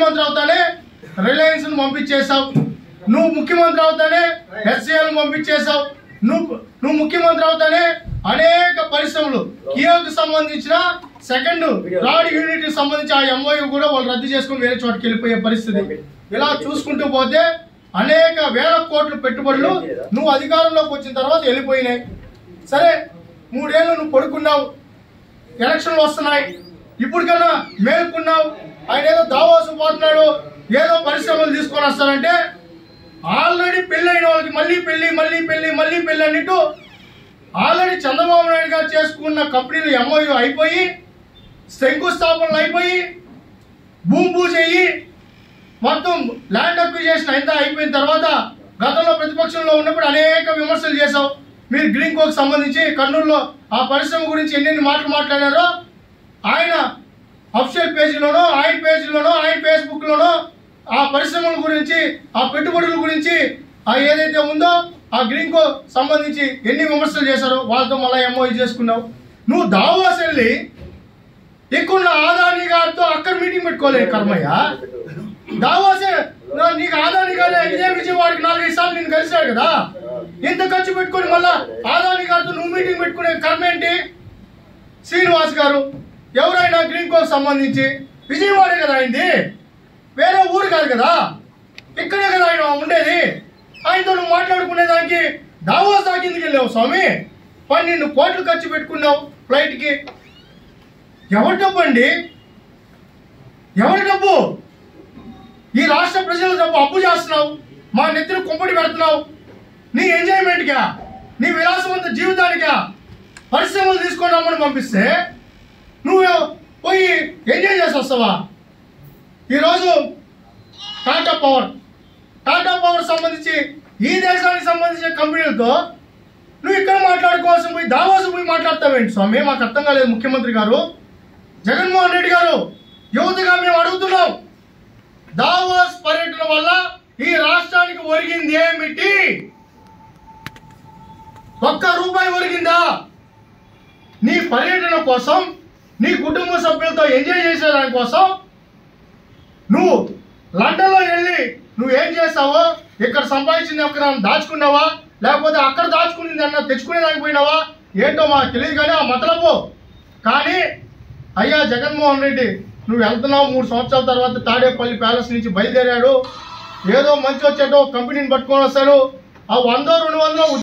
ముఖ్యమంత్రి అవుతానే రిలయన్స్ ను పంపించేశావు నువ్వు ముఖ్యమంత్రి అవుతానే ఎస్సీఎల్ పంపించేశావు నువ్వు నువ్వు ముఖ్యమంత్రి అవుతానే అనేక పరిశ్రమలు కియోకి సంబంధించిన సెకండ్ థర్డ్ యూనిట్ కి సంబంధించి ఆ ఎంఓయూ కూడా వాళ్ళు రద్దు చేసుకుని వేరే చోటుకి వెళ్ళిపోయే పరిస్థితి ఇలా చూసుకుంటూ పోతే అనేక వేల కోట్ల పెట్టుబడులు నువ్వు అధికారంలోకి వచ్చిన తర్వాత వెళ్ళిపోయినాయి సరే మూడేళ్ళు నువ్వు పడుకున్నావు ఎలక్షన్లు వస్తున్నాయి ఇప్పటికన్నా మేల్కున్నావు ఆయన ఏదో దావాసు పోతున్నాడు ఏదో పరిశ్రమలు తీసుకొని వస్తారంటే ఆల్రెడీ పెళ్ళైన వాళ్ళకి మళ్ళీ పెళ్లి మళ్ళీ పెళ్లి మళ్ళీ పెళ్లి అన్నట్టు ఆల్రెడీ చంద్రబాబు నాయుడు గారు చేసుకున్న కంపెనీలు ఎంఓయూ అయిపోయి శంకుస్థాపనలు అయిపోయి భూమి పూజ అయ్యి మొత్తం ల్యాండ్ అక్విజేషన్ అంతా అయిపోయిన తర్వాత గతంలో ప్రతిపక్షంలో ఉన్నప్పుడు అనేక విమర్శలు చేశావు మీరు గ్రీన్ కోక్ సంబంధించి కర్నూలులో ఆ పరిశ్రమ గురించి ఎన్నెన్ని మాటలు మాట్లాడారో ఆయన అఫిషియల్ పేజీలోనో ఆయన పేజీలోనో ఆయన ఫేస్బుక్లోనో ఆ పరిశ్రమల గురించి ఆ పెట్టుబడుల గురించి ఆ ఏదైతే ఉందో ఆ గ్రీన్ కో సంబంధించి ఎన్ని విమర్శలు చేశారో వాళ్ళతో మళ్ళీ ఎంఓఈ చేసుకున్నావు నువ్వు దావాస్ వెళ్ళి ఇక్కడ ఆదాని గారితో అక్కడ మీటింగ్ పెట్టుకోలేదు కర్మయ్య దావాసే నా- నీకు ఆదాని గారు ఇదే విజయవాడకి నాలుగైదు సార్లు నేను కలిశాడు కదా ఇంత ఖర్చు పెట్టుకొని మళ్ళా ఆదాని గారితో నువ్వు మీటింగ్ పెట్టుకునే కర్మ ఏంటి శ్రీనివాస్ గారు ఎవరైనా గ్రీన్ కోక్ సంబంధించి విజయవాడే కదా అయింది వేరే ఊరు కాదు కదా ఇక్కడే కదా ఆయన ఉండేది ఆయనతో నువ్వు మాట్లాడుకునేదానికి దావాస్ దాకా ఎందుకు వెళ్ళావు స్వామి పన్నెండు కోట్లు ఖర్చు పెట్టుకున్నావు ఫ్లైట్కి ఎవరి డబ్బు అండి ఎవరి డబ్బు ఈ రాష్ట్ర ప్రజల డబ్బు అప్పు చేస్తున్నావు మా నెత్తిన కుంపటి పెడుతున్నావు నీ ఎంజాయ్మెంట్గా నీ విలాసవంత జీవితానికా పరిశ్రమలు తీసుకొని రమ్మని పంపిస్తే నువ్వు పోయి ఎంజాయ్ చేసి వస్తావా ఈరోజు టాటా పవర్ టాటా పవర్ సంబంధించి ఈ దేశానికి సంబంధించిన కంపెనీలతో నువ్వు ఇక్కడ మాట్లాడుకోవాల్సి పోయి దావాసు పోయి మాట్లాడతావేంటి స్వామి మాకు అర్థం కాలేదు ముఖ్యమంత్రి గారు జగన్మోహన్ రెడ్డి గారు యువతగా మేము అడుగుతున్నాం దావాస్ పర్యటన వల్ల ఈ రాష్ట్రానికి ఒరిగింది ఏమిటి ఒక్క రూపాయి ఒరిగిందా నీ పర్యటన కోసం నీ కుటుంబ సభ్యులతో ఎంజాయ్ చేసేదాని కోసం నువ్వు లండన్లో వెళ్ళి నువ్వు ఏం చేస్తావో ఇక్కడ సంపాదించింది ఎక్కడ దాచుకున్నావా లేకపోతే అక్కడ దాచుకునేది అన్న తెచ్చుకునేదానికి పోయినావా ఏంటో మాకు తెలియదు కానీ ఆ మతలబు కానీ అయ్యా జగన్మోహన్ రెడ్డి నువ్వు వెళ్తున్నావు మూడు సంవత్సరాల తర్వాత తాడేపల్లి ప్యాలెస్ నుంచి బయలుదేరాడు ఏదో మంచి వచ్చేటో కంపెనీని పట్టుకొని వస్తాడు ఆ వందో రెండు వందలు